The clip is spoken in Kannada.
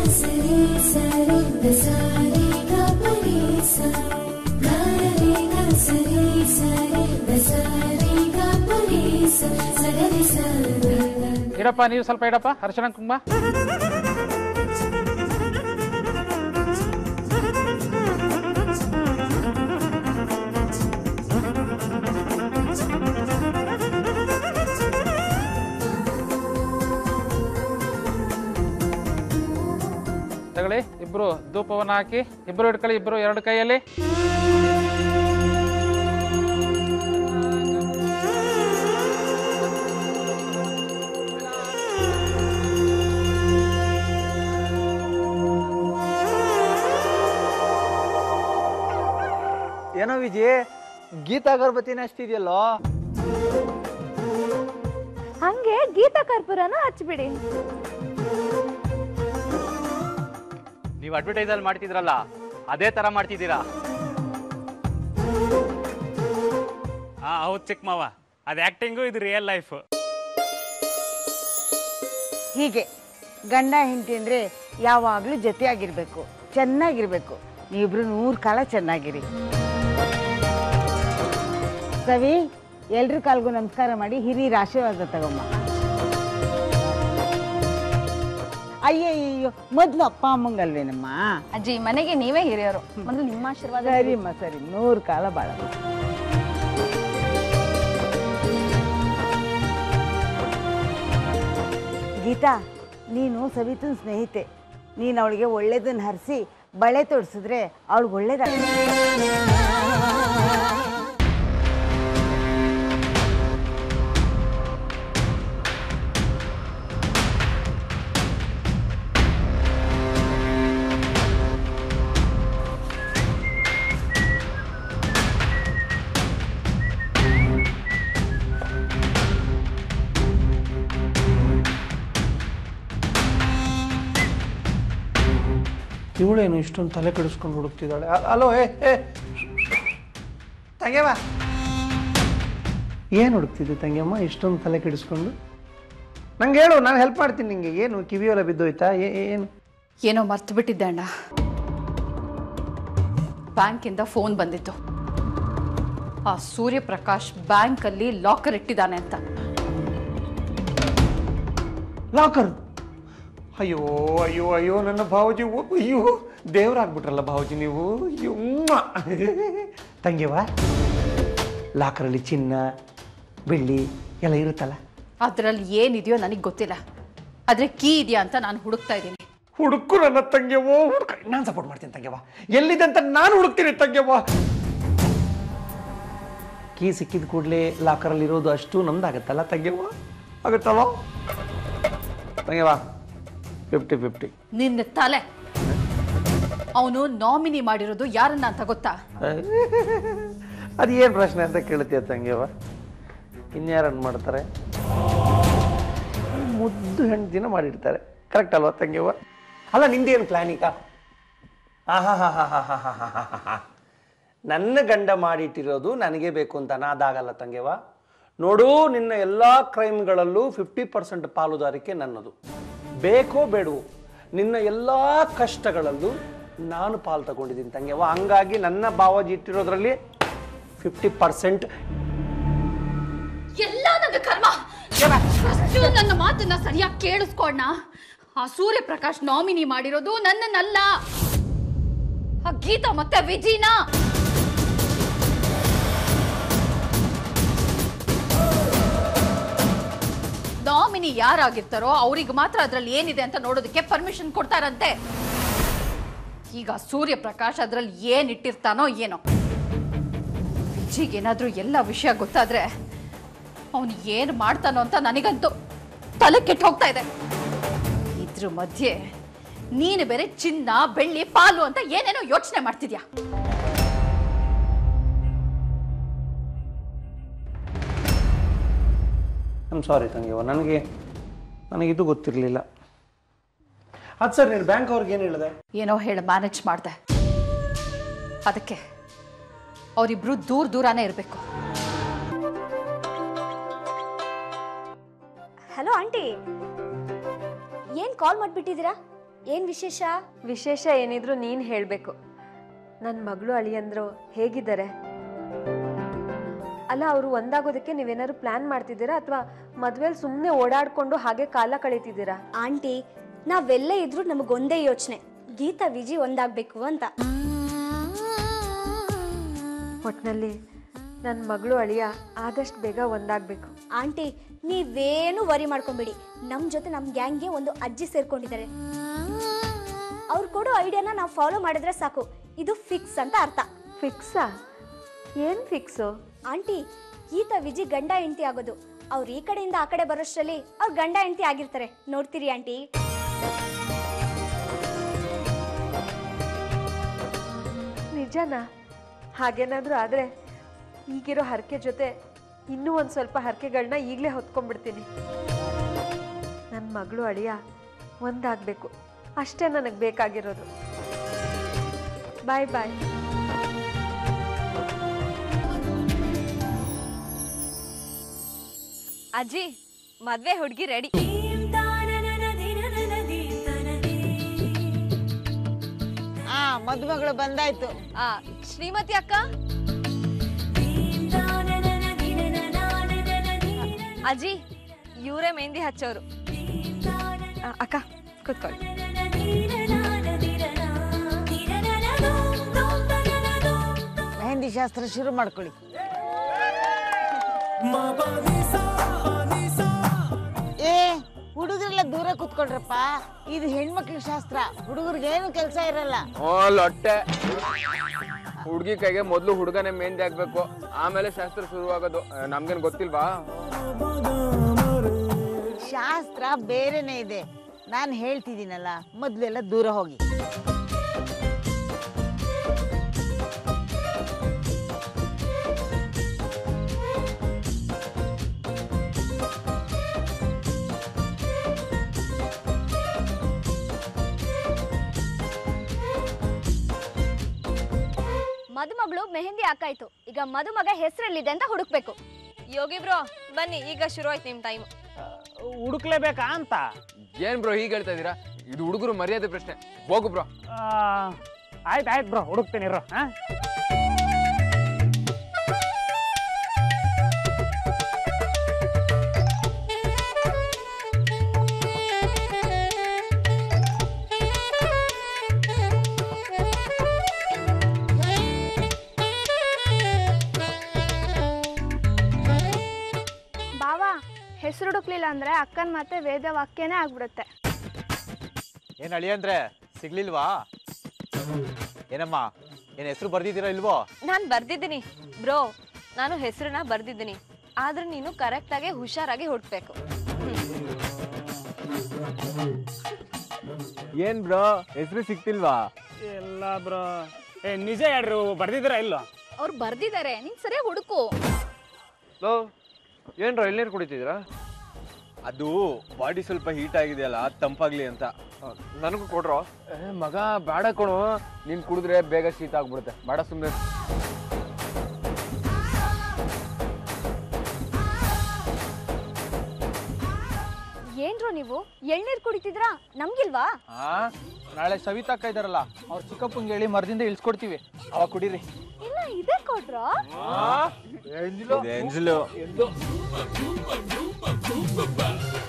ಸರಿ ಸರಿ ಗ ಸರಿ ಗ ಪರಿ ಸ ಗ ರಿ ಗ ಸರಿ ಸರಿ ಗ ಸರಿ ಗ ಪರಿ ಸ ಸಗರಿ ಸ ಗ ಗ ಇಡಪ್ಪ ನೀವು ಸ್ವಲ್ಪ ಇಡಪ್ಪ ಅರ್ಶನ ಕುಂಕುಮ ತಗೊಳ್ಳಿ ಇಬ್ರು ಧೂಪವನ್ನ ಹಾಕಿ ಇಬ್ರು ಹಿಡ್ಕೊಳ್ಳಿ ಇಬ್ರು ಎರಡು ಕೈಯಲ್ಲಿ ಏನೋ ವಿಜಯ್ ಗೀತಾ ಅಗರ್ಬತ್ತಿನ ಹಚ್ತಿದ್ಯಲ್ಲೋ ಹಂಗೆ ಗೀತಾ ಕರ್ಪೂರನ ಹಚ್ಬಿಡಿ ನೀವು ಅಡ್ವರ್ಟೈಸಲ್ಲಿ ಮಾಡ್ತಿದ್ರಲ್ಲ ಅದೇ ತರ ಮಾಡ್ತಿದ್ದೀರಾ ಹಾ ಹೌದು ಚಿಕ್ಕ ಮಾವ ಅದು ಆ್ಯಕ್ಟಿಂಗು ಇದು ರಿಯಲ್ ಲೈಫ್ ಹೀಗೆ ಗಂಡ ಹೆಂಡತಿ ಅಂದರೆ ಯಾವಾಗಲೂ ಜೊತೆಯಾಗಿರ್ಬೇಕು ಚೆನ್ನಾಗಿರ್ಬೇಕು ನೀವಿಬ್ರು ನೂರು ಕಾಲ ಚೆನ್ನಾಗಿರಿ ಸವಿ ಎಲ್ರ ಕಾಲ್ಗೂ ನಮಸ್ಕಾರ ಮಾಡಿ ಹಿರಿಯರ ಆಶೀರ್ವಾದ ತಗೊಂಬ ಅಯ್ಯಯ್ಯೋ ಮೊದಲು ಅಪ್ಪ ಅಮ್ಮಂಗಲ್ವೇನಮ್ಮ ಅಜ್ಜಿ ಮನೆಗೆ ನೀವೇ ಹಿರಿಯರು ಮೊದಲು ನಿಮ್ಮ ಆಶೀರ್ವಾದ ಸರಿಮ್ಮ ಸರಿ ನೂರು ಕಾಲ ಬಾಳ ಗೀತಾ ನೀನು ಸವಿತನ ಸ್ನೇಹಿತೆ ನೀನು ಅವಳಿಗೆ ಒಳ್ಳೇದನ್ನ ಹರಿಸಿ ಬಳೆ ತೊಡಿಸಿದ್ರೆ ಅವಳಿಗೆ ಒಳ್ಳೇದಾಗ ಇವಳೇನು ಇಷ್ಟೊಂದು ತಲೆ ಕೆಡಿಸ್ಕೊಂಡು ಹುಡುಕ್ತಿದ್ದಾಳೆ ಅ- ಅಲೋ ಏ ಏ ತಂಗ್ಯಮ್ಮ ಏನು ಹುಡುಕ್ತಿದ್ದೆ ತಂಗ್ಯಮ್ಮ ಇಷ್ಟೊಂದು ತಲೆ ಕೆಡಿಸ್ಕೊಂಡು ನಂಗೆ ಹೇಳು ನಾನು ಹೆಲ್ಪ್ ಮಾಡ್ತೀನಿ ನಿಂಗೆ ಏನು ಕಿವಿಯೆಲ್ಲ ಬಿದ್ದೋಯ್ತಾ ಏ- ಏನು ಏನೋ ಮರ್ತು ಬಿಟ್ಟಿದ್ದೆ ಅಣ್ಣ ಬ್ಯಾಂಕಿಂದ ಫೋನ್ ಬಂದಿತ್ತು ಆ ಸೂರ್ಯಪ್ರಕಾಶ್ ಬ್ಯಾಂಕಲ್ಲಿ ಲಾಕರ್ ಇಟ್ಟಿದ್ದಾನೆ ಅಂತ ಲಾಕರ್ ಅಯ್ಯೋ ಅಯ್ಯೋ ಅಯ್ಯೋ ನನ್ನ ಭಾವಜಿ ಓ, ಅಯ್ಯೋ ದೇವರಾಗ್ಬಿಟ್ರಲ್ಲ ಭಾವಜಿ ನೀವು ಅಯ್ಯೋ ಮ್ವಾ. ತಂಗಿವ ಲಾಕರಲ್ಲಿ ಚಿನ್ನ ಬೆಳ್ಳಿ ಎಲ್ಲ ಇರುತ್ತಲ್ಲ ಅದರಲ್ಲಿ ಏನಿದೆಯೋ ನನಗೆ ಗೊತ್ತಿಲ್ಲ ಆದರೆ ಕೀ ಇದೆಯಾ ಅಂತ ನಾನು ಹುಡುಕ್ತಾ ಇದ್ದೀನಿ ಹುಡುಕು ನನ್ನ ತಂಗ್ಯವ್ವ ಹುಡುಕ ನಾನು ಸಪೋರ್ಟ್ ಮಾಡ್ತೀನಿ ತಂಗ್ಯವ್ವ ಎಲ್ಲಿದೆ ಅಂತ ನಾನು ಹುಡುಕ್ತೀನಿ ತಂಗ್ಯವ್ವ ಕೀ ಸಿಕ್ಕಿದ ಕೂಡಲೇ ಲಾಕರಲ್ಲಿ ಇರೋದು ಅಷ್ಟು ನಮ್ದಾಗತ್ತಲ್ಲ ತಂಗ್ಯವ್ವ ಆಗುತ್ತಲ್ಲ ತಂಗ್ಯವ್ವ ಫಿಫ್ಟಿ ಫಿಫ್ಟಿ ನಿನ್ನ ತಲೆ ಅವನು ನಾಮಿನಿ ಮಾಡಿರೋದು ಯಾರನ್ನ ಅಂತ ಗೊತ್ತಾ ಅದು ಏನು ಪ್ರಶ್ನೆ ಅಂತ ಕೇಳ್ತೀಯ ತಂಗ್ಯವ್ವ ಇನ್ಯಾರನ್ನು ಮಾಡ್ತಾರೆ ಮುದ್ದು ಹೆಂಡ್ತಿನ ಮಾಡಿರ್ತಾರೆ ಕರೆಕ್ಟ್ ಅಲ್ವಾ ತಂಗ್ಯವ್ವ ಅಲ್ಲ ನಿಂದೇನು ಪ್ಲಾನಿಕ ನನ್ನ ಗಂಡ ಮಾಡಿಟ್ಟಿರೋದು ನನಗೆ ಬೇಕು ಅಂತ ಅದಾಗಲ್ಲ ತಂಗ್ಯವ್ವ ನೋಡು ನಿನ್ನ ಎಲ್ಲ ಕ್ರೈಮ್ಗಳಲ್ಲೂ ಫಿಫ್ಟಿ ಪರ್ಸೆಂಟ್ ಪಾಲುದಾರಿಕೆ ನನ್ನದು ಬೇಕೋ ಬೇಡವೋ ನಿನ್ನ ಎಲ್ಲ ಕಷ್ಟಗಳಲ್ಲೂ ನಾನು ಪಾಲು ತಗೊಂಡಿದ್ದೀನಿ ತಂಗ್ಯವ್ವ ಹಂಗಾಗಿ ನನ್ನ ಭಾವಜಿ ಇಟ್ಟಿರೋದ್ರಲ್ಲಿ ಫಿಫ್ಟಿ ಪರ್ಸೆಂಟ್ ಎಲ್ಲ ನನ್ನ ಕರ್ಮ ಅಷ್ಟು ನನ್ನ ಮಾತನ್ನ ಸರಿಯಾಗಿ ಕೇಳಿಸ್ಕೊಂಡ ಆ ಸೂರ್ಯಪ್ರಕಾಶ್ ನಾಮಿನಿ ಮಾಡಿರೋದು ನನ್ನನ್ನಲ್ಲ ಆ ಗೀತಾ ಮತ್ತೆ ವಿಜಿನ ನಾಮಿನಿ ಯಾರಾಗಿರ್ತಾರೋ ಅವ್ರಿಗೆ ಮಾತ್ರ ಅದ್ರಲ್ಲಿ ಏನಿದೆ ಅಂತ ನೋಡೋದಕ್ಕೆ ಪರ್ಮಿಷನ್ ಕೊಡ್ತಾರಂತೆ ಈಗ ಸೂರ್ಯಪ್ರಕಾಶ್ ಅದ್ರಲ್ಲಿ ಏನ್ ಇಟ್ಟಿರ್ತಾನೋ ಏನೋ ವಿಜಿಗೇನಾದ್ರೂ ಎಲ್ಲ ವಿಷಯ ಗೊತ್ತಾದ್ರೆ ಅವನು ಏನು ಮಾಡ್ತಾನೋ ಅಂತ ನನಗಂತೂ ತಲೆ ಕೆಟ್ಟು ಹೋಗ್ತಾ ಇದೆ ಇದ್ರ ಮಧ್ಯೆ ನೀನು ಬೇರೆ ಚಿನ್ನ ಬೆಳ್ಳಿ ಪಾಲು ಅಂತ ಏನೇನೋ ಯೋಚನೆ ಮಾಡ್ತಿದ್ಯಾ ಐಮ್ ಸಾರಿ ತಂಗಿಯವ್ವ ನನಗೆ ನನಗಿದು ಗೊತ್ತಿರಲಿಲ್ಲ ಅದು ಸರ್ ನೀನು ಬ್ಯಾಂಕ್ ಅವ್ರಿಗೆ ಏನು ಹೇಳಿದೆ ಏನೋ ಹೇಳಿ ಮ್ಯಾನೇಜ್ ಮಾಡ್ದೆ ಅದಕ್ಕೆ ಅವರಿಬ್ರು ದೂರ ದೂರನೇ ಇರಬೇಕು ಹಲೋ ಆಂಟಿ ಏನ್ ಕಾಲ್ ಮಾಡ್ಬಿಟ್ಟಿದ್ದೀರಾ ಏನ್ ವಿಶೇಷ ವಿಶೇಷ ಏನಿದ್ರು ನೀನು ಹೇಳಬೇಕು ನನ್ನ ಮಗಳು ಅಳಿಯಂದ್ರು ಹೇಗಿದ್ದಾರೆ ಅಲ್ಲ ಅವರು ಒಂದಾಗೋದಕ್ಕೆ ನೀವೇನಾದ್ರು ಪ್ಲಾನ್ ಮಾಡ್ತಿದ್ದೀರಾ ಅಥವಾ ಮದ್ವೆಲಿ ಸುಮ್ಮನೆ ಓಡಾಡ್ಕೊಂಡು ಹಾಗೆ ಕಾಲ ಕಳೀತಿದ್ದೀರಾ ಆಂಟಿ ನಾವೆಲ್ಲೇ ಇದ್ರೂ ನಮಗೊಂದೇ ಯೋಚನೆ ಗೀತಾ ವಿಜಿ ಒಂದಾಗ್ಬೇಕು ಅಂತ ಒಟ್ನಲ್ಲಿ ನನ್ನ ಮಗಳು ಅಳಿಯ ಆದಷ್ಟು ಬೇಗ ಒಂದಾಗಬೇಕು ಆಂಟಿ ನೀವೇನು ವರಿ ಮಾಡ್ಕೊಂಬಿಡಿ ನಮ್ ಜೊತೆ ನಮ್ ಗ್ಯಾಂಗ್ಗೆ ಒಂದು ಅಜ್ಜಿ ಸೇರ್ಕೊಂಡಿದ್ದಾರೆ ಅವ್ರು ಕೊಡೋ ಐಡಿಯಾನ ನಾವು ಫಾಲೋ ಮಾಡಿದ್ರೆ ಸಾಕು ಇದು ಫಿಕ್ಸ್ ಅಂತ ಅರ್ಥ ಫಿಕ್ಸಾ ಏನು ಫಿಕ್ಸು ಆಂಟಿ ಗೀತಾ ವಿಜಿ ಗಂಡ ಹೆಂಡತಿ ಆಗೋದು ಅವ್ರು ಈ ಕಡೆಯಿಂದ ಆ ಕಡೆ ಬರೋಷ್ಟರಲ್ಲಿ ಅವ್ರ ಗಂಡ ಹೆಂಡತಿ ಆಗಿರ್ತಾರೆ ನೋಡ್ತೀರಿ ಆಂಟಿ ನಿಜನಾ ಹಾಗೇನಾದರೂ ಆದರೆ ಈಗಿರೋ ಹರಕೆ ಜೊತೆ ಇನ್ನೂ ಒಂದು ಸ್ವಲ್ಪ ಹರಕೆಗಳನ್ನ ಈಗಲೇ ಹೊತ್ಕೊಂಡ್ಬಿಡ್ತೀನಿ ನನ್ನ ಮಗಳು ಅಳಿಯ ಒಂದಾಗಬೇಕು ಅಷ್ಟೇ ನನಗೆ ಬೇಕಾಗಿರೋದು ಬಾಯ್ ಬಾಯ್ ಅಜ್ಜಿ ಮದ್ವೆ ಹುಡುಗಿ ರೆಡಿ ಆ ಮದುಮಗಳು ಬಂದಾಯ್ತು ಆ ಶ್ರೀಮತಿ ಅಕ್ಕ ಅಜ್ಜಿ ಇವರೇ ಮೆಹಂದಿ ಹಚ್ಚೋರು ಆ, ಅಕ್ಕ ಕೂತ್ಕೊಳ್ಳಿ ಮೆಹಂದಿ ಶಾಸ್ತ್ರ ಶುರು ಮಾಡ್ಕೊಳ್ಳಿ ಏ ಹುಡುಗರೆಲ್ಲ ದೂರ ಕೂತ್ಕೊಳ್ರಪ್ಪ ಇದು ಹೆಣ್ಮಕ್ಳ ಶಾಸ್ತ್ರ ಹುಡುಗರಿಗೆ ಏನು ಕೆಲಸ ಇರಲ್ಲ ಓ ಲೊಟ್ಟೆ ಹುಡುಗಿ ಕೈಗೆ ಮೊದಲು ಹುಡುಗನೇ ಮೆಹಂದಿ ಹಾಕ್ಬೇಕು ಆಮೇಲೆ ಶಾಸ್ತ್ರ ಶುರುವಾಗೋದು ಆ, ನಮ್ಗೇನ್ ಗೊತ್ತಿಲ್ವಾ ಶಾಸ್ತ್ರ ಬೇರೆನೇ ಇದೆ ನಾನು ಹೇಳ್ತಿದ್ದೀನಲ್ಲ ಮೊದಲೆಲ್ಲ ದೂರ ಹೋಗಿ ಮದುಮಗಳು ಮೆಹಂದಿ ಹಾಕಾಯ್ತು ಈಗ ಮದುಮಗ ಹೆಸರಲ್ಲಿದೆ ಅಂತ ಹುಡುಕ್ಬೇಕು ಯೋಗಿ ಬ್ರೋ ಬನ್ನಿ ಈಗ ಶುರು ಆಯ್ತು ನಿಮ್ ಟೈಮ್ ಹುಡುಕ್ಲೇಬೇಕಾ ಅಂತ ಏನ್ ಬ್ರೋ ಹೀಗೆ ಹೇಳ್ತಾ ಇದೀರಾ ಇದು ಹುಡುಗರು ಮರ್ಯಾದೆ ಪ್ರಶ್ನೆ ಹೋಗು ಬ್ರೋ ಆಯ್ತು ಆಯ್ತು ಬ್ರೋ ಹುಡುಕ್ತೀನಿ ಇರೋ ಹಾಂ ಬಾವಾ ಹೆಸರು ಹುಡುಕ್ಲಿಲ್ಲ ಅಂದ್ರೆ ಅಕ್ಕನ ಮತ್ತೆ ವೇದ ವಾಕ್ಯನೇ ಆಗ್ಬಿಡುತ್ತೆ ಏನ್ ಅಳಿ ಅಂದ್ರೆ ಸಿಗ್ಲಿಲ್ವಾ ಏನಮ್ಮ ಏನ್ ಹೆಸರು ಬರ್ದಿದ್ದೀರಾ ಇಲ್ವೋ ನಾನು ಬರ್ದಿದ್ದೀನಿ ಬ್ರೋ ನಾನು ಹೆಸರನ್ನ ಬರ್ದಿದ್ದೀನಿ ಆದ್ರೆ ನೀನು ಕರೆಕ್ಟಾಗಿ ಹುಷಾರಾಗಿ ಹುಡ್ಬೇಕು ಏನ್ ಬ್ರೋ ಹೆಸರು ಸಿಕ್ತಿಲ್ವಾ ಇಲ್ಲ ಬ್ರೋ ಏ ನಿಜ ಹೇಳ್ರಿ ಬರ್ದಿದ್ದೀರಾ ಇಲ್ಲೋ ಅವ್ರು ಬರ್ದಿದ್ದಾರೆ ನೀನ್ ಸರಿಯಾಗಿ ಹುಡುಕು ಲೋ ಏನ್ರ ಎಳ್ನೀರು ಕುಡಿತಿದ್ದೀರಾ ಅದು ಬಾಡಿ ಸ್ವಲ್ಪ ಹೀಟ್ ಆಗಿದೆಯಲ್ಲ ಅದ್ ತಂಪಾಗ್ಲಿ ಅಂತ ನನಗೂ ಕೊಡ್ರೋ ಏ ಮಗ ಬೇಡ ಕಣು ನೀನ್ ಕುಡಿದ್ರೆ ಬೇಗ ಶೀತ ಆಗ್ಬಿಡುತ್ತೆ ಬೇಡ ಸುಮ್ಮನೆ ಏನ್ರೋ ನೀವು ಎಳ್ನೀರ್ ಕುಡಿತಿದ್ರಾ ನಮ್ಗಿಲ್ವಾ ಆ ನಾಳೆ ಸವಿತಾ ಅಕ್ಕ ಇದಾರಲ್ಲ ಅವ್ರ ಚಿಕ್ಕಪ್ಪಂಗೆ ಹೇಳಿ ಮರದಿಂದ ಇಳ್ಸ್ಕೊಡ್ತೀವಿ ಅವಾಗ ಕುಡೀರಿ ಇಲ್ಲ ಇದೇ ಕೊಟ್ರಾ ಎಂಜಲು